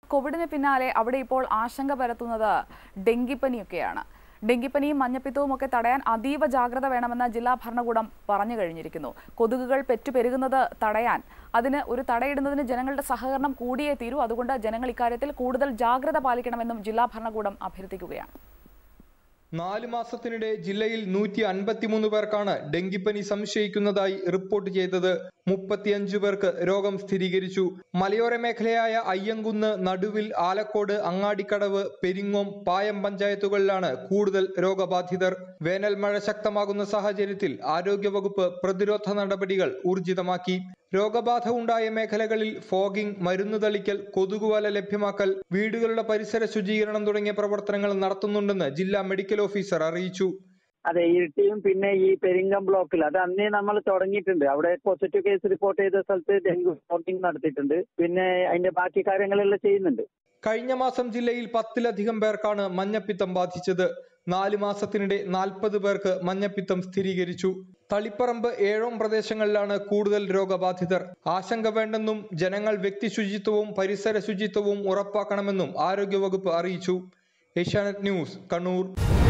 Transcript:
കോവിഡിന് പിന്നാലെ അവിടെ ഇപ്പോൾ ആശങ്ക പരത്തുന്നത് ഡെങ്കിപ്പനിയൊക്കെയാണ് ഡെങ്കിപ്പനിയും മഞ്ഞപ്പിത്തവും ഒക്കെ തടയാൻ അതീവ ജാഗ്രത വേണമെന്ന് ജില്ലാ ഭരണകൂടം പറഞ്ഞു കഴിഞ്ഞിരിക്കുന്നു കൊതുകുകൾ പെറ്റുപെരുകുന്നത് തടയാൻ അതിന് ഒരു തടയിടുന്നതിന് ജനങ്ങളുടെ സഹകരണം കൂടിയേ തീരൂ അതുകൊണ്ട് ജനങ്ങൾ ഇക്കാര്യത്തിൽ കൂടുതൽ ജാഗ്രത പാലിക്കണമെന്നും ജില്ലാ ഭരണകൂടം അഭ്യർത്ഥിക്കുകയാണ് നാല് മാസത്തിനിടെ ജില്ലയിൽ നൂറ്റി അൻപത്തിമൂന്ന് പേർക്കാണ് ഡെങ്കിപ്പനി സംശയിക്കുന്നതായി റിപ്പോർട്ട് ചെയ്തത് മുപ്പത്തിയഞ്ചു പേർക്ക് രോഗം സ്ഥിരീകരിച്ചു മലയോര മേഖലയായ അയ്യങ്കുന്ന് നടുവിൽ ആലക്കോട് അങ്ങാടിക്കടവ് പെരിങ്ങോം പായം പഞ്ചായത്തുകളിലാണ് കൂടുതൽ രോഗബാധിതർ വേനൽ മഴ ശക്തമാകുന്ന സാഹചര്യത്തിൽ ആരോഗ്യവകുപ്പ് പ്രതിരോധ നടപടികൾ ഊർജിതമാക്കി രോഗബാധ ഉണ്ടായ മേഖലകളിൽ ഫോഗിംഗ് മരുന്ന് തളിക്കൽ കൊതുകുവല ലഭ്യമാക്കൽ വീടുകളുടെ പരിസര ശുചീകരണം തുടങ്ങിയ പ്രവർത്തനങ്ങൾ നടത്തുന്നുണ്ടെന്ന് ജില്ലാ മെഡിക്കൽ ഓഫീസർ അറിയിച്ചു അതെ ഇരിട്ടിയും പിന്നെ ഈ പെരിങ്കം ബ്ലോക്കിൽ അത് അന്നേ നമ്മൾ തുടങ്ങിയിട്ടുണ്ട് അവിടെ പോസിറ്റീവ് കേസ് റിപ്പോർട്ട് ചെയ്ത സ്ഥലത്ത് ഡെങ്കു സ്പോട്ടിംഗ് നടത്തിയിട്ടുണ്ട് പിന്നെ അതിന്റെ ബാക്കി കാര്യങ്ങളെല്ലാം ചെയ്യുന്നുണ്ട് കഴിഞ്ഞ മാസം ജില്ലയിൽ പത്തിലധികം പേർക്കാണ് മഞ്ഞപ്പിത്തം ബാധിച്ചത് നാല് മാസത്തിനിടെ നാൽപ്പത് പേർക്ക് മഞ്ഞപ്പിത്തം സ്ഥിരീകരിച്ചു തളിപ്പറമ്പ് ഏഴോം പ്രദേശങ്ങളിലാണ് കൂടുതൽ രോഗബാധിതർ ആശങ്ക വേണ്ടെന്നും ജനങ്ങൾ വ്യക്തി ശുചിത്വവും പരിസര ശുചിത്വവും ഉറപ്പാക്കണമെന്നും ആരോഗ്യവകുപ്പ് അറിയിച്ചു ഏഷ്യാനെറ്റ് ന്യൂസ് കണ്ണൂർ